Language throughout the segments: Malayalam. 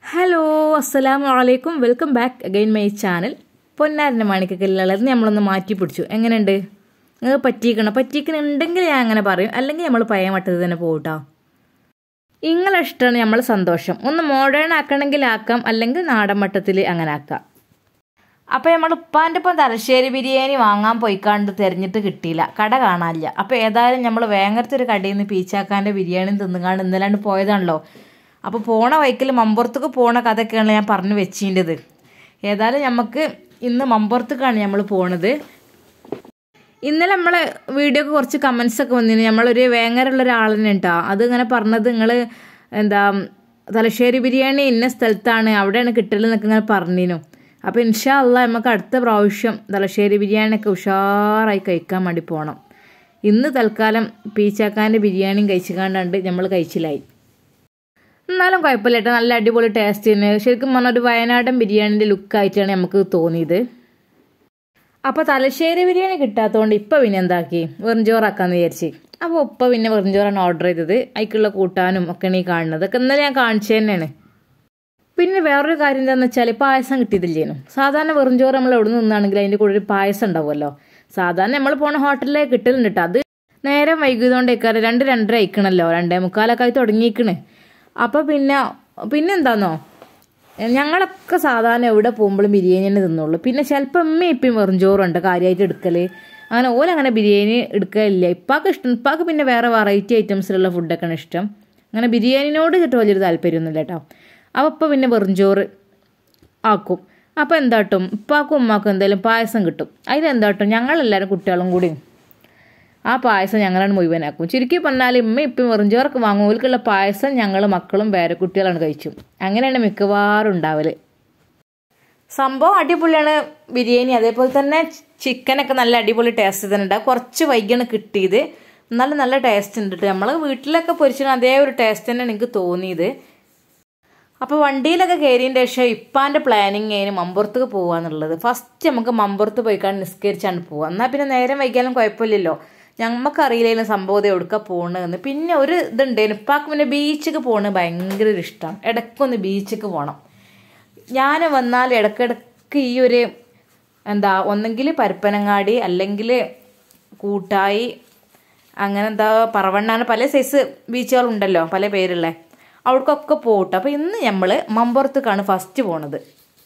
ഹലോ അസ്സലാമു അലൈക്കും welcome back again my channel പൊന്നാരൻ്റെ മാണിക്കല്ലുള്ളത് നമ്മളൊന്ന് മാറ്റി പിടിച്ചു എങ്ങനെയുണ്ട് നിങ്ങൾക്ക് പറ്റിക്കണം പറ്റിക്കണുണ്ടെങ്കിൽ ഞാൻ അങ്ങനെ പറയും അല്ലെങ്കിൽ നമ്മൾ പഴയ മട്ടത്തിൽ തന്നെ പോകട്ടോ ഇങ്ങളെ ഇഷ്ടമാണ് നമ്മൾ സന്തോഷം ഒന്ന് മോഡേൺ ആക്കണമെങ്കിൽ ആക്കാം അല്ലെങ്കിൽ നാടൻ മട്ടത്തിൽ അങ്ങനെ ആക്കാം അപ്പോൾ നമ്മൾ ഉപ്പാൻ്റെ ഒപ്പം തലശ്ശേരി ബിരിയാണി വാങ്ങാൻ പോയിക്കാണ്ട് തിരഞ്ഞിട്ട് കിട്ടിയില്ല കട കാണാനില്ല അപ്പോൾ ഏതായാലും നമ്മൾ വേങ്ങരത്തെ ഒരു കടയിൽ നിന്ന് പീച്ചാക്കാൻ്റെ ബിരിയാണി തിന്നുകാണ്ട് ഇന്നലാണ്ട് പോയതാണല്ലോ അപ്പോൾ പോണ വൈക്കിൽ മമ്പുറത്തേക്ക് പോണ കഥയൊക്കെയാണ് ഞാൻ പറഞ്ഞു വെച്ചിൻ്റെത് ഏതായാലും നമുക്ക് ഇന്ന് മമ്പുറത്തേക്കാണ് നമ്മൾ പോണത് ഇന്നലെ നമ്മളെ വീഡിയോക്ക് കുറച്ച് കമൻസ് ഒക്കെ വന്നിരുന്നു നമ്മളൊരു വേങ്ങരുള്ള ഒരാളിനെ കേട്ടോ അത് ഇങ്ങനെ പറഞ്ഞത് നിങ്ങൾ എന്താ തലശ്ശേരി ബിരിയാണി ഇന്ന സ്ഥലത്താണ് അവിടെയാണ് കിട്ടലെന്നൊക്കെ ഇങ്ങനെ പറഞ്ഞിരുന്നു അപ്പോൾ ഇൻഷാ അല്ല നമുക്ക് അടുത്ത പ്രാവശ്യം തലശ്ശേരി ബിരിയാണിയൊക്കെ ഉഷാറായി കഴിക്കാൻ വേണ്ടി പോകണം ഇന്ന് തൽക്കാലം പീച്ചാക്കാൻ്റെ ബിരിയാണിയും കഴിച്ചുകാണ്ടാണ്ട് നമ്മൾ കഴിച്ചില്ലായി എന്നാലും കുഴപ്പമില്ല കേട്ടോ നല്ല അടിപൊളി ടേസ്റ്റ് തന്നെ ശരിക്കും പറഞ്ഞാൽ ഒരു വയനാടൻ ബിരിയാണിൻ്റെ ലുക്കായിട്ടാണ് നമുക്ക് തോന്നിയത് അപ്പോൾ തലശ്ശേരി ബിരിയാണി കിട്ടാത്തതുകൊണ്ട് ഇപ്പം പിന്നെ എന്താക്കി വെറുംചോറാക്കാന്ന് വിചാരിച്ച് അപ്പോൾ ഉപ്പ പിന്നെ വെറുംചോറാണ് ഓർഡർ ചെയ്തത് അതിക്കുള്ള കൂട്ടാനും ഒക്കെയാണ് ഈ കാണുന്നത് ഒക്കെ ഇന്നലെ ഞാൻ കാണിച്ചു തന്നെയാണ് പിന്നെ വേറൊരു കാര്യം എന്താണെന്ന് വെച്ചാൽ പായസം കിട്ടിയതില്ലേനു സാധാരണ വെറുംചോറ് നമ്മൾ എവിടെ നിന്നാണെങ്കിൽ അതിൻ്റെ കൂടെ ഒരു പായസം ഉണ്ടാവുമല്ലോ സാധാരണ നമ്മൾ പോണ ഹോട്ടലിലേക്ക് കിട്ടലുണ്ട് കേട്ടോ അത് നേരം വൈകിയതുകൊണ്ടേക്കാറ് രണ്ട് രണ്ടര അയക്കണല്ലോ രണ്ടേ മുക്കാലൊക്കെ ആയി തുടങ്ങിയിരിക്കണ് അപ്പോൾ പിന്നെ പിന്നെ എന്താന്നോ ഞങ്ങളൊക്കെ സാധാരണ എവിടെ പോകുമ്പോഴും ബിരിയാണി തന്നെ തിന്നുള്ളൂ പിന്നെ ചിലപ്പോൾ ഉമ്മയും ഇപ്പം വെറും ചോറുണ്ട് കാര്യമായിട്ട് എടുക്കൽ അങ്ങനെ ഓലങ്ങനെ ബിരിയാണി എടുക്കലില്ല ഇപ്പാക്ക് ഇഷ്ടം ഇപ്പാക്ക് പിന്നെ വേറെ വെറൈറ്റി ഐറ്റംസിലുള്ള ഫുഡൊക്കെയാണ് ഇഷ്ടം അങ്ങനെ ബിരിയാണിനോട് കിട്ടും വലിയൊരു താല്പര്യമൊന്നുമില്ല കേട്ടോ അപ്പോൾ ഇപ്പോൾ പിന്നെ വെറും ചോറ് ആക്കും അപ്പോൾ എന്താട്ടും ഉപ്പാക്കും ഉമ്മാക്കും എന്തായാലും പായസം കിട്ടും അതിലെന്താട്ടും ഞങ്ങളെല്ലാവരും കുട്ടികളും കൂടി ആ പായസം ഞങ്ങളാണ് മുഴുവനാക്കും ചുരുക്കി പറഞ്ഞാൽ ഇമ്മ ഇപ്പം വെറുംചോറൊക്കെ വാങ്ങും ഓൽക്കുള്ള പായസം ഞങ്ങൾ മക്കളും വേറെ കുട്ടികളാണ് കഴിച്ചു അങ്ങനെയാണ് മിക്കവാറും ഉണ്ടാവല് സംഭവം അടിപൊളിയാണ് ബിരിയാണി അതേപോലെ തന്നെ ചിക്കനൊക്കെ നല്ല അടിപൊളി ടേസ്റ്റ് തന്നെ ഉണ്ട് കുറച്ച് വൈകിയാണ് കിട്ടിയത് എന്നാലും നല്ല ടേസ്റ്റ് ഉണ്ട് നമ്മൾ വീട്ടിലൊക്കെ പൊരിച്ചാൽ അതേ ഒരു ടേസ്റ്റ് തന്നെയാണ് എനിക്ക് തോന്നിയത് അപ്പോൾ വണ്ടിയിലൊക്കെ കയറിയതിൻ്റെ ശേഷം ഇപ്പാൻ്റെ പ്ലാനിങ് അതിന് മമ്പുറത്തേക്ക് പോകാന്നുള്ളത് ഫസ്റ്റ് നമുക്ക് മമ്പുറത്ത് പോയിക്കാണ്ട് നിസ്കരിച്ചാണ് പോവുക എന്നാൽ പിന്നെ നേരം വൈകിയാലും കുഴപ്പമില്ലല്ലോ ഞമ്മക്കറിയില്ലായിരുന്നു സംഭവം എവിടുക്ക പോകണമെന്ന് പിന്നെ ഒരു ഇതുണ്ടായിരുന്നു ഇപ്പാക്ക് പിന്നെ ബീച്ചിക്ക് പോകണത് ഭയങ്കര ഒരു ഇഷ്ടമാണ് ഇടയ്ക്കൊന്ന് ബീച്ചിക്ക് പോകണം ഞാൻ വന്നാൽ ഇടയ്ക്കിടയ്ക്ക് ഈ ഒരു എന്താ ഒന്നെങ്കിൽ പരപ്പനങ്ങാടി അല്ലെങ്കിൽ കൂട്ടായി അങ്ങനെ എന്താ പറവണ്ണാണ് പല സൈസ് ബീച്ചുകളുണ്ടല്ലോ പല പേരുള്ള അവിടേക്കൊക്കെ പോട്ടെ അപ്പോൾ ഇന്ന് നമ്മൾ മമ്പുറത്തേക്കാണ് ഫസ്റ്റ് പോണത്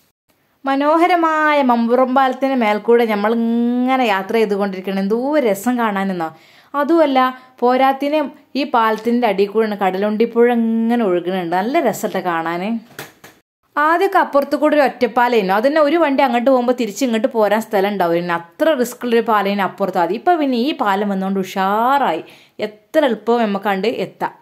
മനോഹരമായ മമ്പുറം പാലത്തിന് മേൽക്കൂടെ നമ്മൾ ഇങ്ങനെ യാത്ര ചെയ്തുകൊണ്ടിരിക്കണം എന്തോ രസം കാണാനെന്നോ അതുമല്ല പോരാത്തിന് ഈ പാലത്തിൻ്റെ അടിയിൽ കൂടെ കടലുണ്ടിപ്പുഴ ഇങ്ങനെ ഒഴുകുന്നുണ്ട് നല്ല രസമല്ലേ കാണാൻ ആദ്യമൊക്കെ അപ്പുറത്ത് കൂടെ ഒരു ഒറ്റപ്പാലായിരുന്നു അതിന് ഒരു വണ്ടി അങ്ങോട്ട് പോകുമ്പോൾ തിരിച്ച് ഇങ്ങോട്ട് പോരാൻ സ്ഥലം ഉണ്ടാവില്ല അത്ര റിസ്ക് ഉള്ളൊരു പാലേന് അപ്പുറത്ത് അത് ഇപ്പം പിന്നെ ഈ പാലം വന്നുകൊണ്ട് ഉഷാറായി എത്ര എളുപ്പവും നമുക്ക് കണ്ട് എത്താം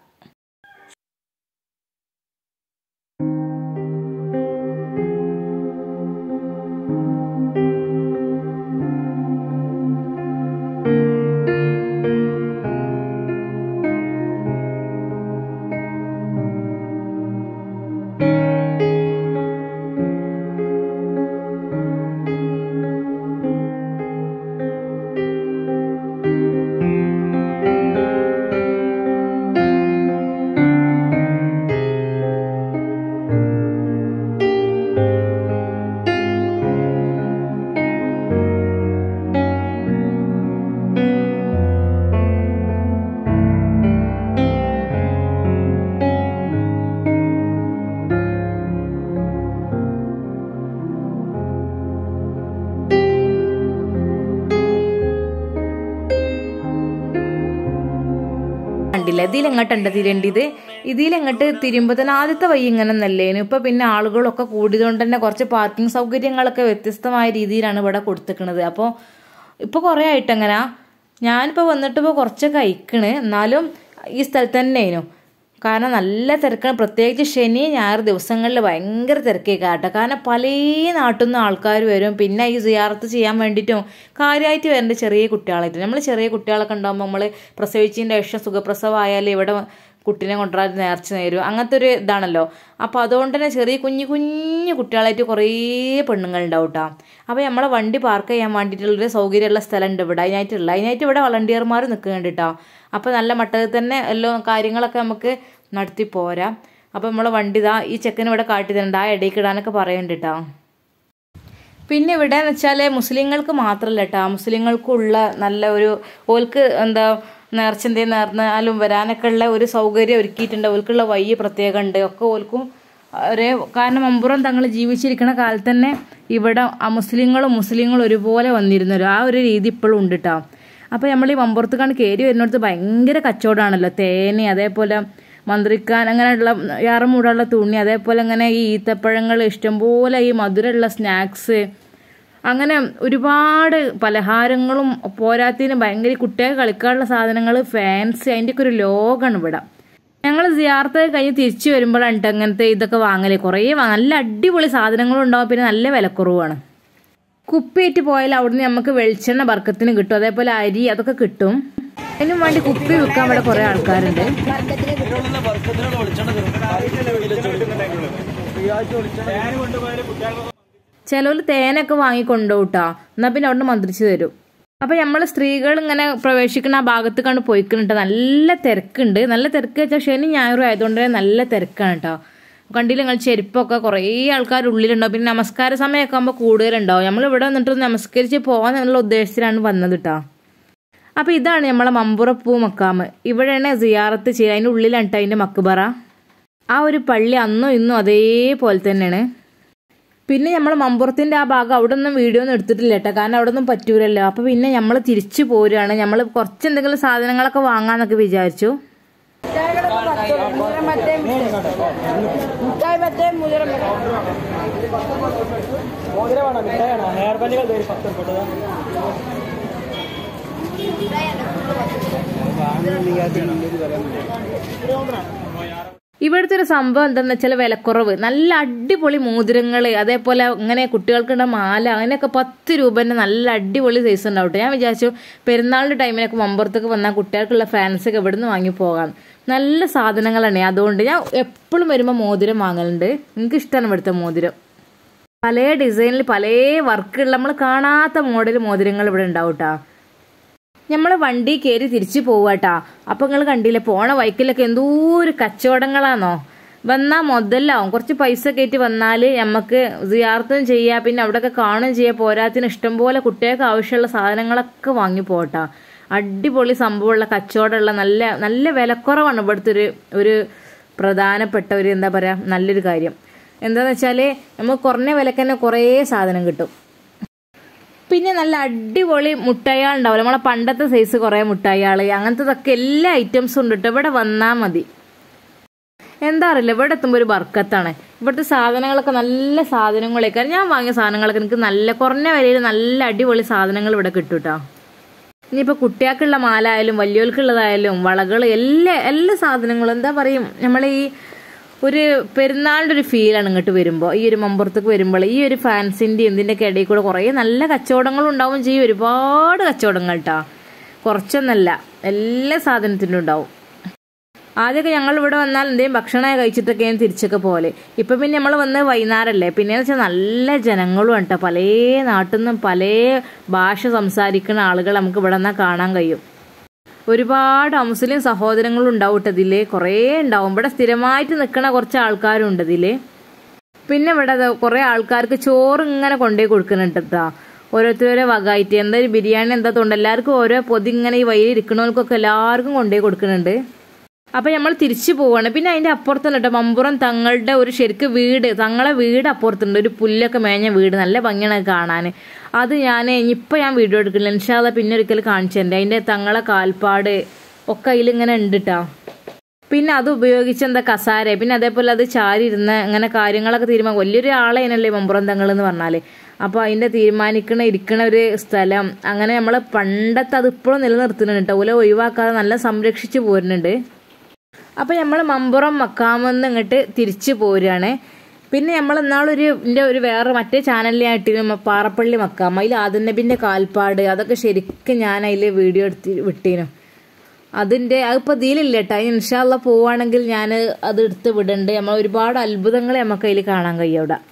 കണ്ടില്ല ഇതിലെങ്ങോട്ടുണ്ട് തിരേണ്ടത് ഇതിലെങ്ങോട്ട് തിരുമ്പോൾ തന്നെ ആദ്യത്തെ വഴി ഇങ്ങനെ നല്ലേനു ഇപ്പൊ പിന്നെ ആളുകളൊക്കെ കൂടിയതുകൊണ്ട് തന്നെ കുറച്ച് പാർക്കിംഗ് സൗകര്യങ്ങളൊക്കെ വ്യത്യസ്തമായ രീതിയിലാണ് ഇവിടെ കൊടുത്തിക്കുന്നത് അപ്പോൾ ഇപ്പോൾ കുറേ ആയിട്ട് അങ്ങനെ ഞാനിപ്പോൾ വന്നിട്ട് ഇപ്പോൾ കുറച്ചൊക്കെ അയക്കണ് എന്നാലും ഈ സ്ഥലത്ത് തന്നെയായിരുന്നു കാരണം നല്ല തിരക്കാണ് പ്രത്യേകിച്ച് ശനി ഞായർ ദിവസങ്ങളിൽ ഭയങ്കര തിരക്കേക്കാട്ടോ കാരണം പല നാട്ടിൽ നിന്ന് ആൾക്കാർ വരും പിന്നെ ഈ സിയാറത്ത് ചെയ്യാൻ വേണ്ടിയിട്ടും കാര്യമായിട്ട് വരേണ്ട ചെറിയ കുട്ടികളായിട്ട് നമ്മൾ ചെറിയ കുട്ടികളൊക്കെ ഉണ്ടാകുമ്പോൾ നമ്മൾ പ്രസവിച്ചതിൻ്റെ ശേഷം സുഖപ്രസവമായാൽ ഇവിടെ കുട്ടീനെ കൊണ്ടുവരാൻ നേർച്ച നേരും അങ്ങനത്തെ ഒരു ഇതാണല്ലോ അപ്പോൾ അതുകൊണ്ട് തന്നെ ചെറിയ കുഞ്ഞു കുഞ്ഞു കുട്ടികളായിട്ട് കുറേ പെണ്ണുങ്ങളുണ്ടാവും കേട്ടോ അപ്പോൾ നമ്മളെ വണ്ടി പാർക്ക് ചെയ്യാൻ വേണ്ടിയിട്ടുള്ളൊരു സൗകര്യമുള്ള സ്ഥലമുണ്ട് ഇവിടെ അതിനായിട്ടുള്ള അതിനായിട്ട് ഇവിടെ വളണ്ടിയർമാർ നിൽക്കുന്നുണ്ട് കേട്ടോ അപ്പോൾ നല്ല മട്ടത്തിൽ തന്നെ എല്ലാം കാര്യങ്ങളൊക്കെ നമുക്ക് നടത്തി പോരാം അപ്പോൾ നമ്മളെ വണ്ടി ഇതാ ഈ ചെക്കന് ഇവിടെ കാട്ടി തരുന്നുണ്ട് ആ ഇടയ്ക്ക് ഇടാനൊക്കെ പറയുന്നുണ്ട് കേട്ടോ പിന്നെ ഇവിടെ എന്ന് വെച്ചാൽ മുസ്ലിങ്ങൾക്ക് മാത്രമല്ല കേട്ടോ മുസ്ലിങ്ങൾക്കുള്ള നല്ല ഒരു ഓൽക്ക് എന്താ നേർച്ച എന്തെങ്കിലും നേർന്നാലും വരാനൊക്കെ ഉള്ള ഒരു സൗകര്യം ഒരുക്കിയിട്ടുണ്ട് ഓൽക്കുള്ള വഴി പ്രത്യേകം ഉണ്ട് ഒക്കെ ഓൽക്കും ഒരേ കാരണം അമ്പുറം തങ്ങൾ ജീവിച്ചിരിക്കുന്ന കാലത്ത് തന്നെ ഇവിടെ ആ മുസ്ലിങ്ങളും മുസ്ലിങ്ങളും ഒരുപോലെ വന്നിരുന്നൊരു ആ ഒരു രീതി ഇപ്പോഴും ഉണ്ട് കേട്ടോ അപ്പോൾ നമ്മൾ ഈ മമ്പുറത്തേക്കാണ് കയറി വരുന്നിടത്ത് ഭയങ്കര കച്ചവടമാണല്ലോ തേന് അതേപോലെ മന്ത്രിക്കാൻ അങ്ങനെയുള്ള യാറമൂടുള്ള തുണി അതേപോലെ അങ്ങനെ ഈ ഈത്തപ്പഴങ്ങൾ ഇഷ്ടംപോലെ ഈ മധുരമുള്ള സ്നാക്സ് അങ്ങനെ ഒരുപാട് പലഹാരങ്ങളും പോരാത്തിന് ഭയങ്കര കുട്ടികൾക്ക് കളിക്കാനുള്ള സാധനങ്ങൾ ഫാൻസി അതിൻ്റെയൊക്കെ ഒരു ലോകമാണ് ഇവിടെ ഞങ്ങൾ സിയാർത്ത് കഴിഞ്ഞ് തിരിച്ചു വരുമ്പോഴാണ് ട്ടോ അങ്ങനത്തെ ഇതൊക്കെ വാങ്ങല് കുറേ വാ- നല്ല അടിപൊളി സാധനങ്ങളും ഉണ്ടാവും പിന്നെ നല്ല വിലക്കുറവാണ് കുപ്പിയേറ്റ് പോയാൽ അവിടുന്ന് നമുക്ക് വെളിച്ചെണ്ണ ബർക്കത്തിന് കിട്ടും അതേപോലെ അരി അതൊക്കെ കിട്ടും അതിനും വേണ്ടി കുപ്പി വിൽക്കാൻ ഇവിടെ കുറേ ആൾക്കാരുണ്ട് ചിലവർ തേനൊക്കെ വാങ്ങി കൊണ്ടുപോട്ടാ എന്നാ പിന്നെ അവിടുന്ന് മന്ത്രിച്ചു തരും അപ്പൊ നമ്മൾ സ്ത്രീകൾ ഇങ്ങനെ പ്രവേശിക്കുന്ന ആ ഭാഗത്ത് കണ്ട് പോയിക്കുന്നുണ്ട് നല്ല തിരക്കുണ്ട് നല്ല തിരക്ക് വെച്ചാൽ ശനി ഞായറും ആയതുകൊണ്ട് തന്നെ നല്ല തിരക്കാണ് കേട്ടോ കണ്ടില്ല നിങ്ങൾ ചെരുപ്പൊക്കെ കുറേ ആൾക്കാർ ഉള്ളിലുണ്ടാവും പിന്നെ നമസ്കാര സമയമൊക്കെ ആകുമ്പോൾ കൂടുതലുണ്ടാവും നമ്മൾ ഇവിടെ വന്നിട്ട് നമസ്കരിച്ച് പോകാൻ എന്നുള്ള ഉദ്ദേശത്തിലാണ് വന്നത് കേട്ടോ അപ്പോൾ ഇതാണ് നമ്മളെ മമ്പുറപ്പൂ മക്കാമ് ഇവിടെയാണ് സിയാറത്ത് ചെയ്യുക അതിൻ്റെ ഉള്ളിലാണ് കേട്ടോ അതിൻ്റെ മക്ബറ ആ ഒരു പള്ളി അന്നും ഇന്നും അതേപോലെ തന്നെയാണ് പിന്നെ നമ്മൾ മമ്പുറത്തിന്റെ ആ ഭാഗം അവിടെ ഒന്നും വീഡിയോ ഒന്നും എടുത്തിട്ടില്ല കേട്ടോ കാരണം അവിടെ ഒന്നും പറ്റൂലല്ലോ അപ്പൊ പിന്നെ നമ്മൾ തിരിച്ചു പോരുകയാണ് നമ്മൾ കുറച്ച് എന്തെങ്കിലും സാധനങ്ങളൊക്കെ വാങ്ങാന്നൊക്കെ വിചാരിച്ചു ഇവിടുത്തെ ഒരു സംഭവം എന്താണെന്ന് വെച്ചാൽ വിലക്കുറവ് നല്ല അടിപൊളി മോതിരങ്ങൾ അതേപോലെ ഇങ്ങനെ കുട്ടികൾക്കുള്ള മാല അങ്ങനെയൊക്കെ പത്ത് രൂപേൻ്റെ നല്ല അടിപൊളി സൈസ് ഉണ്ടാവും ട്ടോ. ഞാൻ വിചാരിച്ചു പെരുന്നാളിൻ്റെ ടൈമിലൊക്കെ മമ്പുറത്തേക്ക് വന്നാൽ കുട്ടികൾക്കുള്ള ഫാൻസ് ഒക്കെ ഇവിടുന്ന് വാങ്ങി പോകാം നല്ല സാധനങ്ങളാണ് അതുകൊണ്ട് ഞാൻ എപ്പോഴും വരുമ്പോൾ മോതിരം വാങ്ങലുണ്ട് എനിക്ക് ഇഷ്ടമാണ് ഇവിടുത്തെ മോതിരം പല ഡിസൈനിൽ പല വർക്കുള്ള നമ്മൾ കാണാത്ത മോഡൽ മോതിരങ്ങൾ ഇവിടെ ഉണ്ടാവും കേട്ടോ നമ്മൾ വണ്ടി കയറി തിരിച്ചു പോവാട്ടാ അപ്പൊ നിങ്ങൾ കണ്ടില്ലേ പോണ വൈക്കിലൊക്കെ എന്തോ ഒരു കച്ചവടങ്ങളാണോ വന്നാൽ മുതലാവും കുറച്ച് പൈസ കയറ്റി വന്നാൽ നമുക്ക് സിയാർത്തും ചെയ്യാം പിന്നെ അവിടെയൊക്കെ കാണുകയും ചെയ്യാം പോരാത്തിന് ഇഷ്ടംപോലെ കുട്ടികൾക്ക് ആവശ്യമുള്ള സാധനങ്ങളൊക്കെ വാങ്ങി പോട്ടാ അടിപൊളി സംഭവമുള്ള കച്ചവടമുള്ള നല്ല നല്ല വിലക്കുറവാണ് ഇവിടുത്തെ ഒരു ഒരു പ്രധാനപ്പെട്ട ഒരു എന്താ പറയുക നല്ലൊരു കാര്യം എന്താന്ന് വെച്ചാൽ നമുക്ക് കുറഞ്ഞ വിലക്ക് തന്നെ കുറേ സാധനം കിട്ടും പിന്നെ നല്ല അടിപൊളി മുട്ടായികൾ ഉണ്ടാവില്ല നമ്മളെ പണ്ടത്തെ സൈസ് കുറേ മുട്ടായികൾ അങ്ങനത്തതൊക്കെ എല്ലാ ഐറ്റംസും ഉണ്ട് കേട്ടോ ഇവിടെ വന്നാൽ മതി എന്താ അറിയില്ല ഇവിടെ എത്തുമ്പോൾ ഒരു ബർക്കത്താണ് ഇവിടുത്തെ സാധനങ്ങളൊക്കെ നല്ല സാധനങ്ങളൊക്കെ ഞാൻ വാങ്ങിയ സാധനങ്ങളൊക്കെ എനിക്ക് നല്ല കുറഞ്ഞ വിലയിൽ നല്ല അടിപൊളി സാധനങ്ങൾ ഇവിടെ കിട്ടും കേട്ടോ ഇനിയിപ്പോൾ കുട്ടികൾക്കുള്ള മാല ആയാലും വലിയവർക്കുള്ളതായാലും വളകൾ എല്ലാ എല്ലാ സാധനങ്ങളും എന്താ പറയും നമ്മളെ ഈ ഒരു പെരുന്നാളിൻ്റെ ഒരു ഫീലാണ് ഇങ്ങോട്ട് വരുമ്പോൾ ഈ ഒരു മമ്പുറത്തേക്ക് വരുമ്പോൾ ഈ ഒരു ഫാൻസിൻ്റെ എന്തിൻ്റെയൊക്കെ ഇടയിൽ കൂടെ കുറേ നല്ല കച്ചവടങ്ങളും ഉണ്ടാവും ചെയ്യും ഒരുപാട് കച്ചവടങ്ങൾ കേട്ടോ കുറച്ചൊന്നല്ല എല്ലാ സാധനത്തിനും ഉണ്ടാവും ആദ്യമൊക്കെ ഞങ്ങൾ ഇവിടെ വന്നാൽ എന്തെങ്കിലും ഭക്ഷണം കഴിച്ചിട്ടൊക്കെയാണ് തിരിച്ചൊക്കെ പോലെ ഇപ്പം പിന്നെ നമ്മൾ വന്ന് വൈകുന്നേരമല്ലേ പിന്നെയെന്ന് വെച്ചാൽ നല്ല ജനങ്ങളും കേട്ടോ പല നാട്ടിൽ നിന്നും പല ഭാഷ സംസാരിക്കുന്ന ആളുകൾ നമുക്ക് ഇവിടെ നിന്നാൽ കാണാൻ കഴിയും ഒരുപാട് മുസ്ലിം സഹോദരങ്ങളും ഉണ്ടാവും കേട്ടോ ഇതിൽ കുറേ ഉണ്ടാവും ഇവിടെ സ്ഥിരമായിട്ട് നിൽക്കുന്ന കുറച്ച് ആൾക്കാരും ഉണ്ട് ഇതിൽ പിന്നെ ഇവിടെ ദാ കുറേ ആൾക്കാർക്ക് ചോറ് ഇങ്ങനെ കൊണ്ടുപോയി കൊടുക്കുന്നുണ്ട് കേട്ടോ ഓരോരുത്തരോരോ വകായിട്ട് എന്താ ഒരു ബിരിയാണി എന്താ തോന്നുന്നു എല്ലാവർക്കും ഓരോ പൊതി ഇങ്ങനെ ഈ വഴിയിൽ ഇരിക്കണവർക്കൊക്കെ എല്ലാവർക്കും കൊണ്ടുപോയി കൊടുക്കുന്നുണ്ട് അപ്പൊ നമ്മൾ തിരിച്ചു പോവാണ് പിന്നെ അതിന്റെ അപ്പുറത്തല്ല കേട്ടോ മമ്പുറം തങ്ങളുടെ ഒരു ശരിക്ക് വീട് തങ്ങളെ വീട് അപ്പുറത്തുണ്ട് ഒരു പുല്ലൊക്കെ മേഞ്ഞ വീട് നല്ല ഭംഗിയാണ് അത് കാണാൻ അത് ഞാൻ ഇനിയിപ്പോൾ ഞാൻ വീഡിയോ എടുക്കില്ല ഇൻഷാല്ല പിന്നെ ഒരിക്കൽ കാണിച്ചു തരണ്ട് അതിന്റെ തങ്ങളെ കാൽപ്പാട് ഒക്കെ അതിലിങ്ങനെ ഉണ്ട് കേട്ടോ പിന്നെ അത് ഉപയോഗിച്ച് എന്താ കസാര പിന്നെ അതേപോലെ അത് ചാരി ഇരുന്ന് അങ്ങനെ കാര്യങ്ങളൊക്കെ തീരുമാനം വലിയൊരു ആളേനല്ലേ മമ്പുറം തങ്ങൾ എന്ന് പറഞ്ഞാൽ അപ്പോൾ അതിൻ്റെ തീരുമാനിക്കണ ഇരിക്കണ ഒരു സ്ഥലം അങ്ങനെ നമ്മൾ പണ്ടത്തെ അത് ഇപ്പോഴും നിലനിർത്തുന്നുണ്ട് കേട്ടോ ഓല ഒഴിവാക്കാതെ നല്ല സംരക്ഷിച്ച് പോരുന്നുണ്ട് അപ്പോൾ നമ്മൾ മമ്പുറം മക്കാമെന്ന് ഇങ്ങോട്ട് തിരിച്ചു പോരുകയാണ് പിന്നെ നമ്മൾ ഇന്നാളൊരു എൻ്റെ ഒരു വേറെ മറ്റേ ചാനലിലായിട്ട് പാറപ്പള്ളി മക്കാം അതിൽ ആദൻ നബിൻ്റെ കാൽപ്പാട് അതൊക്കെ ശരിക്കും ഞാൻ അതിൽ വീഡിയോ എടുത്ത് വിട്ടീനു അതിൻ്റെ അതിപ്പോൾ ഇതിലില്ല കേട്ടോ അതിന് ഇൻഷാല്ല പോവുകയാണെങ്കിൽ ഞാൻ അത് എടുത്ത് വിടണ്ട് നമ്മൾ ഒരുപാട് അത്ഭുതങ്ങൾ നമുക്ക് അതിൽ കാണാൻ കഴിയും അവിടെ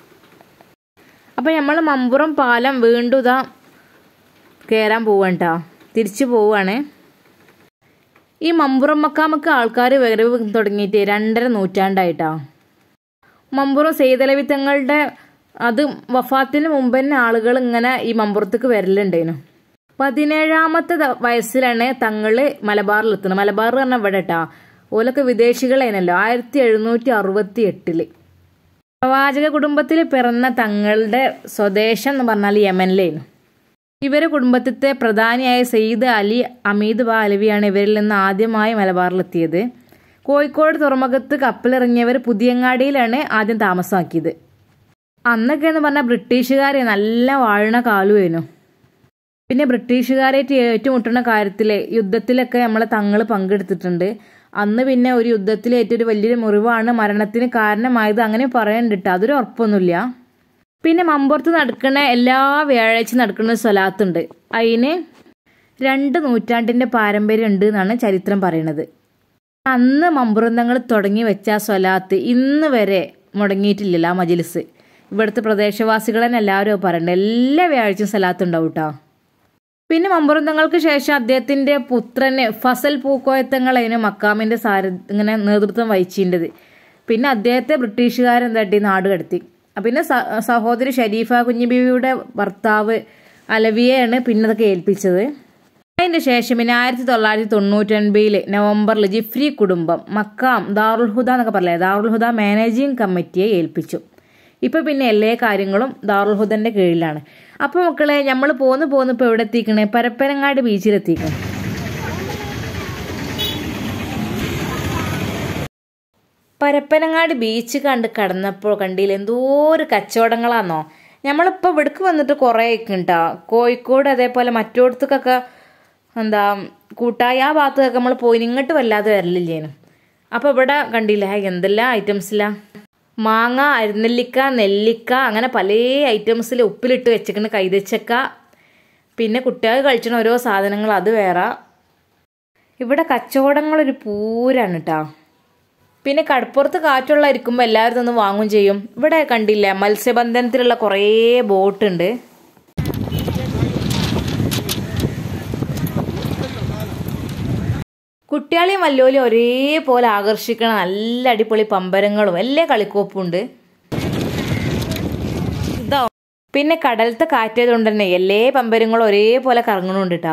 അപ്പം നമ്മൾ മമ്പുറം പാലം വീണ്ടും ഇതാ കയറാൻ പോവാണ് കേട്ടോ തിരിച്ചു പോവുകയാണ് ഈ മമ്പുറം മക്കാമക്ക് ആൾക്കാർ വരവ് തുടങ്ങിയിട്ട് രണ്ടര നൂറ്റാണ്ടായിട്ടാ മമ്പുറം സെയ്തലവി തങ്ങളുടെ അത് വഫാത്തിന് മുമ്പ് തന്നെ ആളുകൾ ഇങ്ങനെ ഈ മമ്പുറത്തേക്ക് വരലുണ്ടേനു പതിനേഴാമത്തെ ദ- വയസ്സിലാണ് തങ്ങള് മലബാറിലെത്തുന്നത് മലബാർ പറഞ്ഞാൽ ഇവിടെ കേട്ടാ ഓലൊക്കെ വിദേശികളേനല്ലോ ആയിരത്തി എഴുന്നൂറ്റി അറുപത്തി എട്ടില് പ്രവാചക കുടുംബത്തിൽ പിറന്ന തങ്ങളുടെ സ്വദേശം എന്ന് പറഞ്ഞാൽ യമനിലേനു ഇവരെ കുടുംബത്തിലെ പ്രധാനിയായ സയ്യിദ് അലി അമീദ് ബാ അലവിയാണ് ഇവരിൽ നിന്ന് ആദ്യമായി മലബാറിലെത്തിയത് കോഴിക്കോട് തുറമുഖത്ത് കപ്പലിറങ്ങിയവർ പുതിയങ്ങാടിയിലാണ് ആദ്യം താമസമാക്കിയത് അന്നൊക്കെ എന്ന് പറഞ്ഞാൽ ബ്രിട്ടീഷുകാരെ നല്ല വാഴണ കാലുവേനു പിന്നെ ബ്രിട്ടീഷുകാരായിട്ട് ഏറ്റുമുട്ടുന്ന കാര്യത്തിലെ യുദ്ധത്തിലൊക്കെ നമ്മളെ തങ്ങൾ പങ്കെടുത്തിട്ടുണ്ട് അന്ന് പിന്നെ ഒരു യുദ്ധത്തിൽ ഏറ്റൊരു വലിയൊരു മുറിവാണ് മരണത്തിന് കാരണമായത് അങ്ങനെ പറയുന്നുണ്ട് ട്ടോ. അതൊരു ഉറപ്പൊന്നുമില്ല പിന്നെ മമ്പുറത്ത് നടക്കുന്ന എല്ലാ വ്യാഴാഴ്ച നടക്കുന്ന ഒരു സ്വലാത്തുണ്ട് അതിന് രണ്ട് നൂറ്റാണ്ടിന്റെ പാരമ്പര്യം ഉണ്ട് എന്നാണ് ചരിത്രം പറയുന്നത് അന്ന് മമ്പുറന്തങ്ങൾ തുടങ്ങി വെച്ച ആ സ്വലാത്ത് ഇന്ന് വരെ മുടങ്ങിയിട്ടില്ലല്ലോ ആ മജിലിസ് ഇവിടുത്തെ പ്രദേശവാസികൾ തന്നെ എല്ലാവരും അത് പറയുന്നുണ്ട് എല്ലാ വ്യാഴാഴ്ചയും സ്വലാത്ത് ഉണ്ടാവും കേട്ടോ പിന്നെ മമ്പുറന്തങ്ങൾക്ക് ശേഷം അദ്ദേഹത്തിന്റെ പുത്രന് ഫസൽ പൂക്കോയത്തങ്ങളതിന് മക്കാമിന്റെ സാര ഇങ്ങനെ നേതൃത്വം വഹിച്ചിൻ്റെത് പിന്നെ അദ്ദേഹത്തെ ബ്രിട്ടീഷുകാരെന്താട്ടി നാട് കടത്തി അപ്പൊ പിന്നെ സ- സഹോദരി ഷരീഫ കുഞ്ഞിബീവിയുടെ ഭർത്താവ് അലവിയെയാണ് പിന്നെ അതൊക്കെ ഏൽപ്പിച്ചത് അതിന്റെ ശേഷം പിന്നെ ആയിരത്തി തൊള്ളായിരത്തി തൊണ്ണൂറ്റൊൻപതില് നവംബറിൽ ജിഫ്രി കുടുംബം മക്കാം ദാറുൽ ഹുദ എന്നൊക്കെ പറയില്ലേ ദാറുൽ ഹുദ മാനേജിംഗ് കമ്മിറ്റിയെ ഏൽപ്പിച്ചു ഇപ്പൊ പിന്നെ എല്ലാ കാര്യങ്ങളും ദാറുൽ ഹുദന്റെ കീഴിലാണ് അപ്പൊ മക്കളെ നമ്മൾ പോന്ന് പോന്ന് ഇപ്പൊ എവിടെ എത്തിക്കണേ പരപ്പനങ്ങാട് ബീച്ചിലെത്തിക്കണം പരപ്പനങ്ങാട് ബീച്ച് കണ്ട് കടന്നപ്പോൾ കണ്ടില്ല എന്തോ ഒരു കച്ചവടങ്ങളാന്നോ നമ്മളിപ്പോൾ ഇവിടേക്ക് വന്നിട്ട് കുറേ കേട്ടോ കോഴിക്കോട് അതേപോലെ മറ്റോടത്തേക്കൊക്കെ എന്താ കൂട്ടായി ആ ഭാഗത്തൊക്കെ നമ്മൾ പോയി ഇങ്ങോട്ട് വല്ലാതെ വരലില്ലേനു അപ്പോൾ ഇവിടെ കണ്ടില്ല ഹേ, എന്തെല്ലാം ഐറ്റംസിലാ മാങ്ങ അരുനെല്ലിക്ക നെല്ലിക്ക അങ്ങനെ പല ഐറ്റംസിൽ ഉപ്പിലിട്ട് വെച്ചിക്കണ കൈതച്ചക്ക പിന്നെ കുട്ടികൾ കഴിച്ചണ ഓരോ സാധനങ്ങൾ അത് വേറെ ഇവിടെ കച്ചവടങ്ങളൊരു പൂരാണ് കേട്ടോ പിന്നെ കടപ്പുറത്ത് കാറ്റുള്ള ഇരിക്കുമ്പോൾ എല്ലാവരും ഒന്ന് വാങ്ങും ചെയ്യും ഇവിടെ കണ്ടില്ല മത്സ്യബന്ധനത്തിലുള്ള കുറേ ബോട്ടുണ്ട് കുട്ടികളെയും വല്ലോലെയും ഒരേപോലെ ആകർഷിക്കണ നല്ല അടിപൊളി പമ്പരങ്ങളും എല്ലാ കളിക്കോപ്പും ഉണ്ട് ഇതോ പിന്നെ കടലത്തെ കാറ്റായതുകൊണ്ട് തന്നെ എല്ലാ പമ്പരങ്ങളും ഒരേപോലെ കറങ്ങണുണ്ട് കേട്ടോ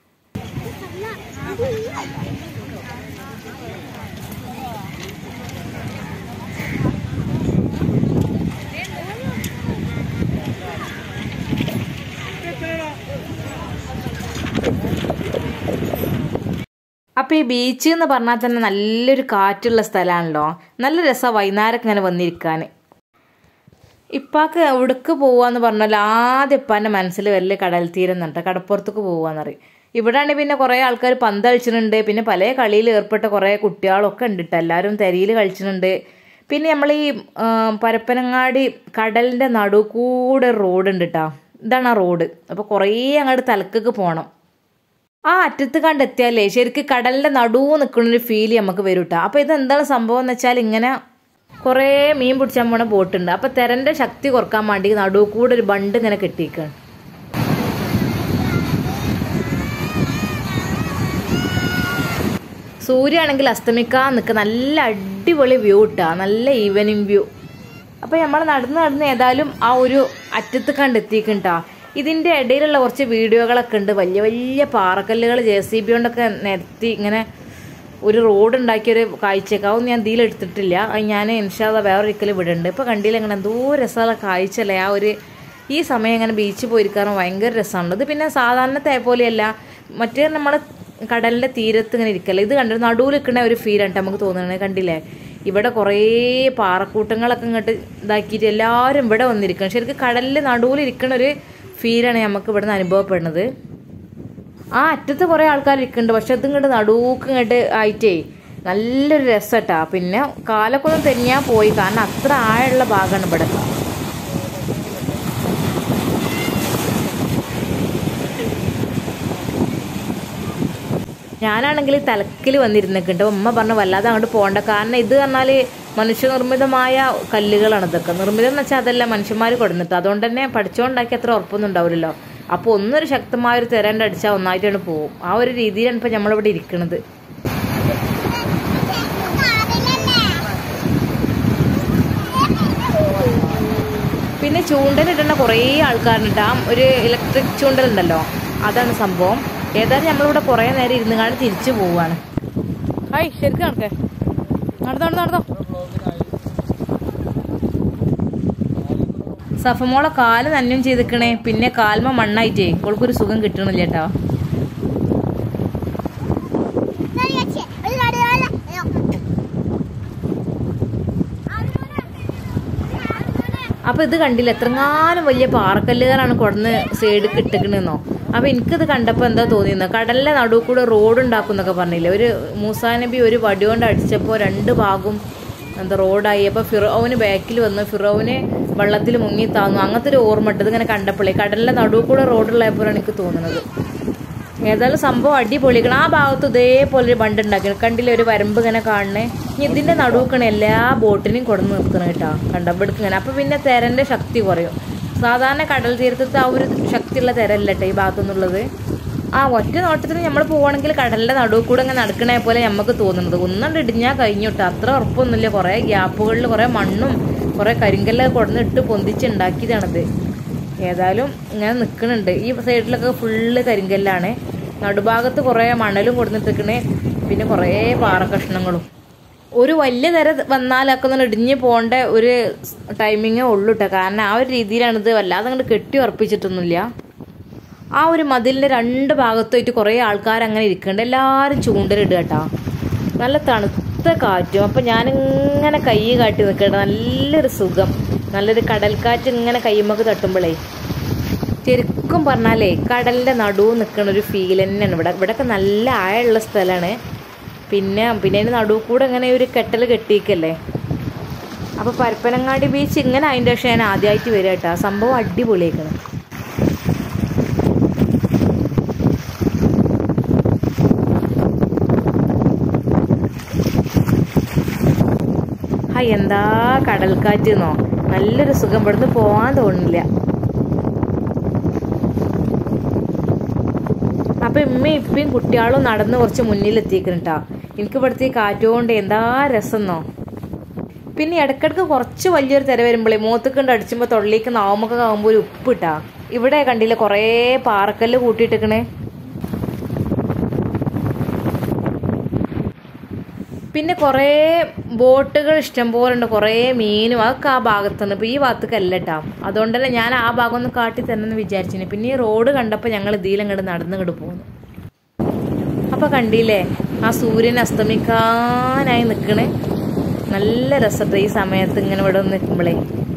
അപ്പൊ ഈ ബീച്ച് എന്ന് പറഞ്ഞാൽ തന്നെ നല്ലൊരു കാറ്റുള്ള സ്ഥലമാണല്ലോ നല്ല രസമാണ് വൈകുന്നേരം ഇങ്ങനെ വന്നിരിക്കാൻ ഇപ്പാക്ക് എവിടേക്ക് പോവാന്ന് പറഞ്ഞാൽ ആദ്യം ഇപ്പാൻ്റെ മനസ്സിൽ വലിയ കടൽ തീരം എന്നുണ്ട് കടപ്പുറത്തേക്ക് പോവാന്ന് പറയും ഇവിടെയാണെങ്കിൽ പിന്നെ കുറേ ആൾക്കാർ പന്ത് കളിച്ചിട്ടുണ്ട് പിന്നെ പല കളിയിൽ ഏർപ്പെട്ട കുറേ കുട്ടികളൊക്കെ ഉണ്ട് കേട്ടോ എല്ലാവരും തെരിയിൽ കളിച്ചിട്ടുണ്ട് പിന്നെ നമ്മൾ ഈ ആ, പരപ്പനങ്ങാടി കടലിൻ്റെ നടു കൂടെ റോഡ് ഉണ്ട് കേട്ടോ ഇതാണ് ആ റോഡ് അപ്പോൾ കുറേ അങ്ങോട്ട് തലക്കൊക്കെ പോകണം ആ അറ്റത്ത് കണ്ടെത്തിയാലേ ശരിക്കും കടലിന്റെ നടുവ് നിൽക്കുന്നൊരു ഫീൽ നമുക്ക് വരും കേട്ടോ അപ്പൊ ഇത് എന്താണ് സംഭവം എന്ന് വെച്ചാൽ ഇങ്ങനെ കുറേ മീൻ പിടിച്ചാൽ പോണ ബോട്ടുണ്ട് അപ്പൊ തെരന്റെ ശക്തി കുറക്കാൻ വേണ്ടി നടുവ് കൂടെ ഒരു ബണ്ട് ഇങ്ങനെ കെട്ടിയിരിക്കുകയാണ് സൂര്യാണെങ്കിൽ അസ്തമിക്കാൻ നിൽക്കുക നല്ല അടിപൊളി വ്യൂ ഇട്ടാ നല്ല ഈവനിങ് വ്യൂ അപ്പൊ നമ്മൾ നടന്ന് നടന്ന് ഏതായാലും ആ ഒരു അറ്റത്ത് കണ്ടെത്തിക്കണ്ടാ ഇതിന്റെ ഇടയിലുള്ള കുറച്ച് വീഡിയോകളൊക്കെ ഉണ്ട് വലിയ വലിയ പാറക്കല്ലുകൾ ജെ സി ബി കൊണ്ടൊക്കെ നിരത്തി ഇങ്ങനെ ഒരു റോഡ് ഉണ്ടാക്കിയൊരു കാഴ്ചയൊക്കെ അതൊന്നും ഞാൻ ഇതിൽ എടുത്തിട്ടില്ല അത് ഞാൻ ഇൻഷാല്ല വേറൊരിക്കലും വിടുന്നുണ്ട് ഇപ്പൊ കണ്ടില്ല ഇങ്ങനെ എന്തോ രസമുള്ള കാഴ്ചയല്ലേ ആ ഒരു ഈ സമയം ഇങ്ങനെ ബീച്ചിൽ പോയിരിക്കാറും ഭയങ്കര രസമാണ് ഇത് പിന്നെ സാധാരണത്തെ പോലെയല്ല മറ്റേ നമ്മൾ കടലിന്റെ തീരത്ത് ഇങ്ങനെ ഇരിക്കല്ലേ ഇത് കണ്ടിട്ട് നടുവിൽ നിൽക്കുന്ന ഒരു ഫീലാണ് നമുക്ക് തോന്നുന്നത് കണ്ടില്ലേ ഇവിടെ കുറേ പാറക്കൂട്ടങ്ങളൊക്കെ ഇങ്ങോട്ട് ഇതാക്കിയിട്ട് എല്ലാവരും ഇവിടെ വന്നിരിക്കണം ശരിക്കും കടലിൽ നടുവിൽ ഇരിക്കുന്ന ഒരു ഫീലാണ് നമുക്ക് ഇവിടെ നിന്ന് അനുഭവപ്പെടുന്നത് ആ അറ്റത്ത് കുറേ ആൾക്കാർ ഇരിക്കുന്നുണ്ട് പക്ഷെ ഇത് ഇങ്ങോട്ട് നടുക്ക് ഇങ്ങോട്ട് ആയിട്ടേ നല്ലൊരു രസട്ടാ പിന്നെ കാലൊക്കെ ഒന്ന് തെന്നിയാൽ പോയി കാരണം അത്ര ആഴമുള്ള ഭാഗമാണ് ഇവിടെ ഞാനാണെങ്കിൽ തലക്കിൽ വന്നിരുന്നിട്ടുണ്ട് ഉമ്മ പറഞ്ഞു വല്ലാതെ അങ്ങോട്ട് പോകണ്ട കാരണം ഇത് പറഞ്ഞാൽ മനുഷ്യനിർമ്മിതമായ കല്ലുകളാണ് ഇതൊക്കെ നിർമ്മിതം എന്ന് വെച്ചാൽ അതല്ല മനുഷ്യന്മാർ കൊടുന്നിട്ട് അതുകൊണ്ട് തന്നെ പഠിച്ചുകൊണ്ടാക്കി അത്ര ഉറപ്പൊന്നും ഉണ്ടാവില്ലല്ലോ അപ്പോൾ ഒന്നൊരു ശക്തമായ ഒരു തിരണ്ട് അടിച്ചാൽ ഒന്നായിട്ടാണ് പോകും ആ ഒരു രീതിയിലാണ് ഇപ്പം നമ്മളിവിടെ ഇരിക്കുന്നത് പിന്നെ ചൂണ്ടലിടുന്ന കുറേ ആൾക്കാരുണ്ട് ആ ഒരു ഇലക്ട്രിക് ചൂണ്ടലുണ്ടല്ലോ അതാണ് സംഭവം ഏതായാലും നമ്മളിവിടെ കുറേ നേരം ഇരുന്ന് കാണി തിരിച്ചു പോവാണ് ഹായ് ശരിക്കും നടക്കേ നടന്നോ നടന്നോ നടന്നോ സഫമോളെ കാല് നന്യം ചെയ്തിക്കണേ പിന്നെ കാൽമ മണ്ണായിട്ടേ ഓൾക്കൊരു സുഖം കിട്ടണില്ല കേട്ടോ അപ്പൊ ഇത് കണ്ടില്ല എത്രങ്ങാനും വലിയ പാറക്കല്ലുകാരാണ് കൊടുന്ന് സൈഡ് കിട്ടക്കണെന്നോ അപ്പൊ എനിക്കിത് കണ്ടപ്പോ എന്താ തോന്നിയെന്നോ കടലിലെ നടുവ് കൂടെ റോഡ് ഉണ്ടാക്കുന്നൊക്കെ പറഞ്ഞില്ലേ ഒരു മൂസാ നബി ഒരു വടി കൊണ്ട് അടിച്ചപ്പോ രണ്ട് ഭാഗവും എന്താ റോഡായി അപ്പൊ ഫിറോവിന് ബാക്കിൽ വന്നു ഫിറോവിന് വെള്ളത്തിൽ മുങ്ങി താന്നു അങ്ങനത്തെ ഒരു ഓർമ്മ ഉണ്ട് ഇതിങ്ങനെ കണ്ടപ്പോഴേ കടലിലെ നടുവ് കൂടെ റോഡുള്ളപ്പോഴാണ് എനിക്ക് തോന്നുന്നത് ഏതായാലും സംഭവം അടിപൊളിക്കണം ആ ഭാഗത്ത് ഇതേപോലെ ഒരു ബണ്ട് ഉണ്ടാക്കണം കണ്ടില്ലേ ഒരു വരമ്പ് ഇങ്ങനെ കാണണേ ഇനി ഇതിന്റെ നടുവക്കണ എല്ലാ ബോട്ടിനെയും കൊടുന്ന് നിർത്തണം കേട്ടോ കണ്ടപ്പെടുക്ക് ഇങ്ങനെ അപ്പൊ പിന്നെ തെരന്റെ ശക്തി കുറയും സാധാരണ കടൽ തീരത്തത്തെ ആ ഒരു ശക്തിയുള്ള തെരല്ല കേട്ടോ ഈ ഭാഗത്തുനിന്നുള്ളത് ആ ഒറ്റ നോട്ടത്തിൽ നമ്മൾ പോവാണെങ്കിൽ കടലിന്റെ നടുവ് കൂടെ ഇങ്ങനെ നടക്കണേ പോലെ നമുക്ക് തോന്നുന്നത് ഒന്നുകൊണ്ട് ഇടിഞ്ഞാൽ കഴിഞ്ഞു കേട്ടോ അത്ര ഉറപ്പൊന്നുമില്ല കുറേ ഗ്യാപ്പുകളിൽ കുറേ മണ്ണും കുറേ കരിങ്കല്ലൊക്കെ കൊടുന്നിട്ട് പൊന്തിച്ചുണ്ടാക്കിയതാണിത് ഏതായാലും ഇങ്ങനെ നിൽക്കുന്നുണ്ട് ഈ സൈഡിലൊക്കെ ഫുള്ള് കരിങ്കല്ലാണ് നടുഭാഗത്ത് കുറേ മണലും കൊടുത്തിട്ടിരിക്കണേ പിന്നെ കുറേ പാറക്കഷ്ണങ്ങളും ഒരു വലിയ തര വന്നാലൊക്കെ ഒന്ന് ഇടിഞ്ഞ് പോകേണ്ട ഒരു ടൈമിങ്ങേ ഉള്ളൂ കേട്ടോ കാരണം ആ ഒരു രീതിയിലാണിത് വല്ലാതെ അങ്ങോട്ട് കെട്ടി ഉറപ്പിച്ചിട്ടൊന്നുമില്ല ആ ഒരു മതിലിൻ്റെ രണ്ട് ഭാഗത്തായിട്ട് കുറേ ആൾക്കാർ അങ്ങനെ ഇരിക്കുന്നുണ്ട് എല്ലാവരും ചൂണ്ടലിടുക കേട്ടോ നല്ല തണുത്ത കാറ്റും അപ്പം ഞാനിങ്ങനെ കൈ കാട്ടി നിൽക്കട്ടെ നല്ലൊരു സുഖം നല്ലൊരു കടൽക്കാറ്റ് ഇങ്ങനെ കയ്യുമ്മക്ക് തട്ടുമ്പോഴേ ശരിക്കും പറഞ്ഞാലേ കടലിൻ്റെ നടുവ് നിൽക്കുന്ന ഒരു ഫീൽ തന്നെയാണ് ഇവിടെ ഇവിടെയൊക്കെ നല്ല ആഴമുള്ള സ്ഥലമാണ് പിന്നെ പിന്നെ അതിൻ്റെ നടുവ് കൂടെ ഇങ്ങനെ ഒരു കെട്ടൽ കെട്ടിയിക്കല്ലേ അപ്പോൾ പരപ്പനങ്ങാടി ബീച്ച് ഇങ്ങനെ അതിൻ്റെ പക്ഷേ ഞാൻ ആദ്യമായിട്ട് വരിക കേട്ടോ സംഭവം അടിപൊളിയാക്കണം ഹായ് എന്താ കടൽക്കാറ്റ് എന്നോ നല്ലൊരു സുഖം ഇവിടുന്ന് പോവാൻ തോന്നുന്നില്ല അപ്പൊ ഇമ്മയും ഇപ്പയും കുട്ടികളും നടന്ന് കുറച്ച് മുന്നിലെത്തിക്കണട്ടാ എനിക്ക് ഇവിടുത്തെ ഈ കാറ്റുകൊണ്ട് എന്താ രസമെന്നോ പിന്നെ ഇടക്കിടക്ക് കുറച്ച് വലിയൊരു തിര വരുമ്പോഴേ മൂത്തക്കണ്ട് അടിച്ചുമ്പോൾ തൊള്ളിക്ക് നാവുമൊക്കെ ആകുമ്പോൾ ഒരു ഉപ്പിട്ടാ ഇവിടെ കണ്ടില്ല കുറേ പാറക്കല്ല് കൂട്ടിയിട്ടിക്കണേ പിന്നെ കുറേ ബോട്ടുകൾ ഇഷ്ടംപോലെ ഉണ്ട് കുറേ മീനും അതൊക്കെ ആ ഭാഗത്തുനിന്ന് ഇപ്പോൾ ഈ ഭാഗത്തേക്കല്ല കേട്ടോ അതുകൊണ്ട് തന്നെ ഞാൻ ആ ഭാഗം ഒന്ന് കാട്ടി തന്നെ വിചാരിച്ചിന് പിന്നെ ഈ റോഡ് കണ്ടപ്പോൾ ഞങ്ങൾ ഇതിലങ്ങോട്ട് നടന്നിങ്ങോട്ട് പോകുന്നു അപ്പോൾ കണ്ടില്ലേ ആ സൂര്യൻ അസ്തമിക്കാനായി നിൽക്കണേ നല്ല രസത്തെ ഈ സമയത്ത് ഇങ്ങനെ ഇവിടെ ഒന്ന് നിൽക്കുമ്പോഴേ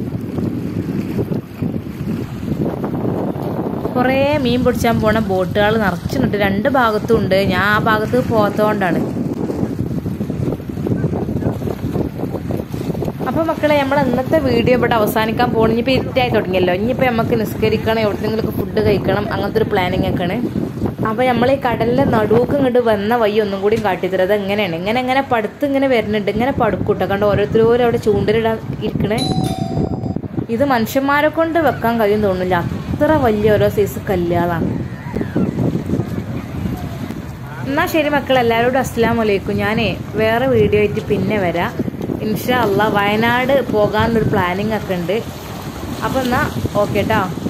കുറേ മീൻ പിടിച്ചാൻ പോണ ബോട്ടുകൾ നിറച്ചിട്ടുണ്ട് രണ്ട് ഭാഗത്തും ഉണ്ട് ഞാൻ ആ ഭാഗത്ത് പോകാത്തതുകൊണ്ടാണ് അപ്പോൾ മക്കളെ നമ്മൾ ഇന്നത്തെ വീഡിയോ ഇവിടെ അവസാനിക്കാൻ പോകണം ഇനിയിപ്പോൾ ഇരുട്ടായി തുടങ്ങിയല്ലോ ഇനിയിപ്പോൾ നമുക്ക് നിസ്കരിക്കണം എവിടെയെങ്കിലുമൊക്കെ ഫുഡ് കഴിക്കണം അങ്ങനത്തെ ഒരു പ്ലാനിങ് ഒക്കെയാണ് അപ്പോൾ നമ്മൾ ഈ കടലിലെ നടുവൊക്കെ ഇങ്ങോട്ട് വന്ന വഴി ഒന്നും കൂടി കാട്ടിത്തരും അത് എങ്ങനെയാണ് ഇങ്ങനെ ഇങ്ങനെ പടുത്ത് ഇങ്ങനെ വരുന്നുണ്ട് ഇങ്ങനെ പടുക്കൂട്ടോ കണ്ട് ഓരോരുത്തരും അവിടെ ചൂണ്ടലിടാൻ ഇരിക്കണേ ഇത് മനുഷ്യന്മാരെ കൊണ്ട് വെക്കാൻ കഴിയും തോന്നുന്നില്ല അത്ര വലിയ ഓരോ സൈസ് കല്ലുകളാണ് എന്നാൽ ശരി മക്കൾ എല്ലാവരോടും അസ്സാം വലൈക്കും ഞാനേ വേറെ വീഡിയോ ആയിട്ട് പിന്നെ വരാം ഇൻഷാ അല്ല വയനാട് പോകാനൊരു പ്ലാനിങ് ഒക്കെ ഉണ്ട് അപ്പം എന്നാൽ ഓക്കെ കേട്ടോ